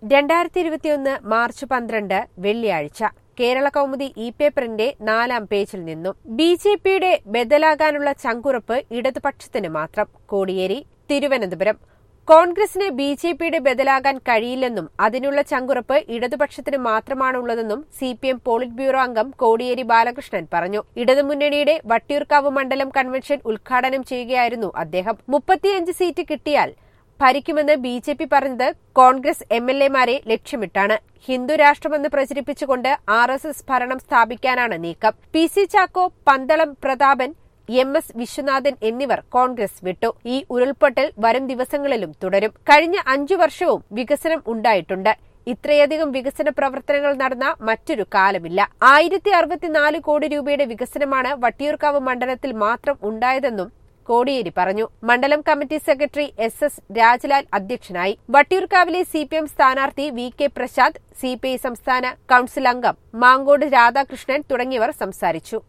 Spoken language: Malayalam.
രണ്ടായിരത്തി ഇരുപത്തിയൊന്ന് മാർച്ച് പന്ത്രണ്ട് വെള്ളിയാഴ്ച കേരള കൗമുദി ഇ പേപ്പറിന്റെ നാലാം പേജിൽ നിന്നും ബി ജെ പിയുടെ ബദലാകാനുള്ള ചങ്കുറപ്പ് ഇടതുപക്ഷത്തിന് മാത്രം കോടിയേരി തിരുവനന്തപുരം കോൺഗ്രസിന് ബി ജെ പിയുടെ ബദലാകാൻ കഴിയില്ലെന്നും അതിനുള്ള ചങ്കുറപ്പ് ഇടതുപക്ഷത്തിന് മാത്രമാണുള്ളതെന്നും C P M politburo അംഗം കോടിയേരി ബാലകൃഷ്ണൻ പറഞ്ഞു ഇടതുമുന്നണിയുടെ വട്ടിയൂർക്കാവ് മണ്ഡലം കൺവെൻഷൻ ഉദ്ഘാടനം ചെയ്യുകയായിരുന്നു അദ്ദേഹം മുപ്പത്തിയഞ്ച് സീറ്റ് കിട്ടിയാൽ ഭരിക്കുമെന്ന് ബി ജെ പി പറഞ്ഞത് കോൺഗ്രസ് എം എൽ എമാരെ ലക്ഷ്യമിട്ടാണ് ഹിന്ദു രാഷ്ട്രമെന്ന് പ്രചരിപ്പിച്ചുകൊണ്ട് ആർ എസ് എസ് ഭരണം സ്ഥാപിക്കാനാണ് നീക്കം P C Chacko Pandalam Prathapan M S Viswanathan എന്നിവർ കോൺഗ്രസ് വിട്ടു ഈ ഉരുൾപൊട്ടൽ വരും ദിവസങ്ങളിലും തുടരും കഴിഞ്ഞ അഞ്ചു വർഷവും വികസനം ഉണ്ടായിട്ടുണ്ട് ഇത്രയധികം വികസന പ്രവർത്തനങ്ങൾ നടന്ന മറ്റൊരു കാലമില്ല ആയിരത്തി അറുപത്തിനാല് കോടി രൂപയുടെ വികസനമാണ് വട്ടിയൂർക്കാവ് മണ്ഡലത്തിൽ മാത്രം ഉണ്ടായതെന്നും കോടിയേരി പറഞ്ഞു മണ്ഡലം committee secretary S S Rajlal അധ്യക്ഷനായി വട്ടിയൂർക്കാവിലെ സി പി എം സ്ഥാനാർത്ഥി V K Prasad C P I സംസ്ഥാന കൌൺസിൽ അംഗം മാങ്കോട് രാധാകൃഷ്ണൻ തുടങ്ങിയവർ സംസാരിച്ചു